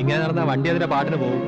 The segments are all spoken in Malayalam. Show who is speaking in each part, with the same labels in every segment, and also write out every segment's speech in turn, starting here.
Speaker 1: ഇങ്ങനെ നടന്ന വണ്ടി അതിന്റെ പാട്ടിന് പോകും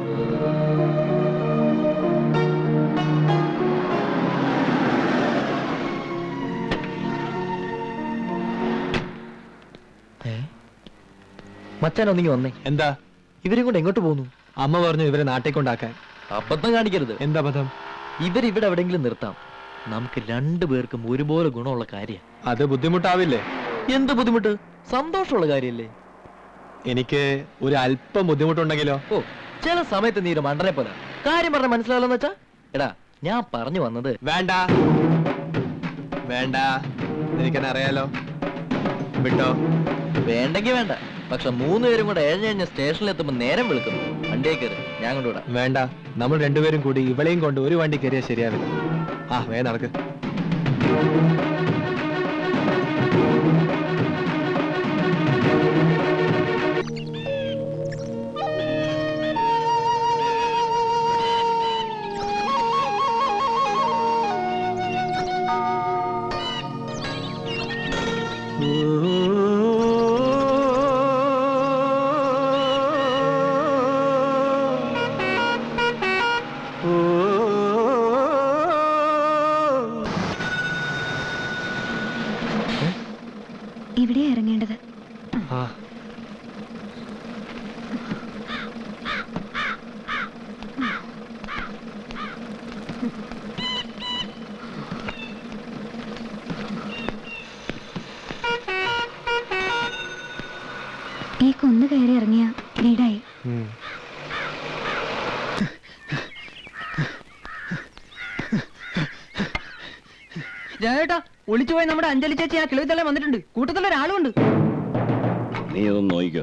Speaker 2: മച്ചാൻ ഒന്നിങ്ങി വന്നേ
Speaker 1: എന്താ
Speaker 2: ഇവരും കൊണ്ട് എങ്ങോട്ട് പോകുന്നു
Speaker 1: അമ്മ പറഞ്ഞു ഇവരെ നാട്ടിൽ കൊണ്ടാക്കാൻ
Speaker 2: അബദ്ധം കാണിക്കരുത്
Speaker 1: എന്താ പദം
Speaker 2: ഇവരിവിടെ എവിടെങ്കിലും നിർത്താം നമുക്ക് രണ്ടുപേർക്കും ഒരുപോലെ ഗുണമുള്ള കാര്യം
Speaker 1: അത് ബുദ്ധിമുട്ടാവില്ലേ
Speaker 2: എന്ത് ബുദ്ധിമുട്ട് സന്തോഷമുള്ള കാര്യല്ലേ
Speaker 1: എനിക്ക് ഒരു അല്പം ബുദ്ധിമുട്ടുണ്ടെങ്കിലോ
Speaker 2: ഓ ചില സമയത്ത് നീ ഒരു മണ്ടനെ പോലെ കാര്യം പറഞ്ഞ മനസ്സിലാവില്ലെന്ന് വെച്ചാ എടാ ഞാൻ പറഞ്ഞു വന്നത്
Speaker 1: വേണ്ട വേണ്ട എനിക്കെന്നെ അറിയാലോ വിട്ടോ
Speaker 2: വേണ്ടെങ്കി വേണ്ട പക്ഷെ മൂന്ന് പേരും കൂടെ ഏഴ് സ്റ്റേഷനിൽ എത്തുമ്പോ നേരം വിളിക്കുന്നു വണ്ടിയെ കയറി ഞാൻ കൊണ്ടുവിടാം
Speaker 1: വേണ്ട നമ്മൾ രണ്ടുപേരും കൂടി ഇവളെയും കൊണ്ട് ഒരു വണ്ടി കയറിയാൽ ശരിയാവില്ല ആ വേ നടക്ക്
Speaker 3: ഇവിടെ ഇറങ്ങേണ്ടത്
Speaker 1: ആ
Speaker 3: ഈ കുന്ന് കയറി ഇറങ്ങിയ വീടായി
Speaker 1: ഉം.
Speaker 4: രാജേട്ടാ ഒളിച്ചു പോയി നമ്മുടെ അഞ്ജലി ചേച്ചി ആ കിളവിത്തള്ള വന്നിട്ടുണ്ട് കൂട്ടത്തിൽ ഒരാളുണ്ട്
Speaker 5: നീ ഇതൊന്ന് നോയിക്കോ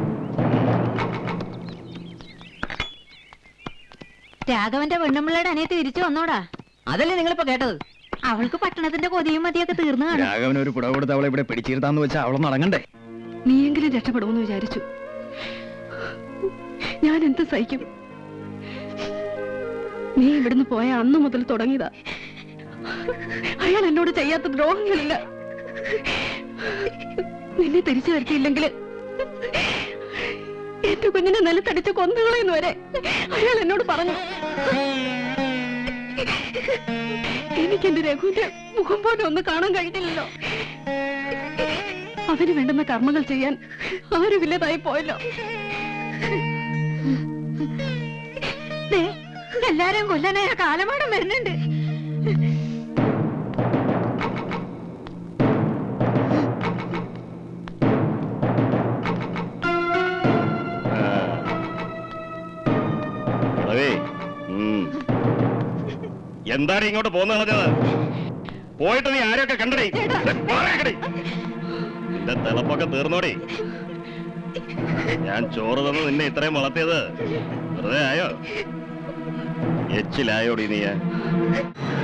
Speaker 3: രാഘവന്റെ പെണ്ണുമ്പിള്ളയുടെ അനിയത്തി തിരിച്ചു വന്നോടാ
Speaker 4: അതല്ലേ നിങ്ങളിപ്പോ കേട്ടത്
Speaker 3: അവൾക്ക് പട്ടണത്തിന്റെ കൊതിയും മതിയൊക്കെ തീർന്നു കാണും
Speaker 5: രാഘവൻ ഒരു പുടവ കൊടുത്ത് അവളെ ഇവിടെ പിടിച്ചിരുത്താന്ന് വെച്ചാൽ അവളൊന്ന് അടങ്ങണ്ടേ
Speaker 6: നീയെങ്കിലും രക്ഷപ്പെടുമെന്ന് വിചാരിച്ചു ഞാൻ എന്ത് സഹിക്കും നീ ഇവിടുന്ന് പോയ അന്ന് മുതൽ തുടങ്ങിയതാ അയാൾ എന്നോട് ചെയ്യാത്ത ദ്രോഹങ്ങളില്ല നിന്നെ തിരിച്ചു വരുത്തിയില്ലെങ്കിൽ എന്റെ കുഞ്ഞിനെ നിലത്തടിച്ച് കൊന്നുകളയെന്ന് വരെ അയാൾ എന്നോട് പറഞ്ഞു എനിക്ക് എന്റെ രഘുവിന്റെ മുഖം പോലും ഒന്ന് കാണാൻ കഴിഞ്ഞില്ലല്ലോ അവന് വേണ്ടുന്ന കർമ്മങ്ങൾ ചെയ്യാൻ ആരുമില്ലതായി പോയല്ലോ
Speaker 3: ദേ, എല്ലാരെയും കൊല്ലാനായ കാലമാടം വരുന്നുണ്ട്
Speaker 5: അതേ എന്താണ് ഇങ്ങോട്ട് പോന്നു കളഞ്ഞത് പോയിട്ട് നീ ആരെയൊക്കെ കണ്ടടി പോരാക്കടി. നിന്റെ തിളപ്പൊക്കെ തീർന്നോടി ഞാൻ ചോറ് തന്ന് നിന്നെ ഇത്രയും വളർത്തിയത് വെറുതെ ആയോ എച്ചിലായോടി നീ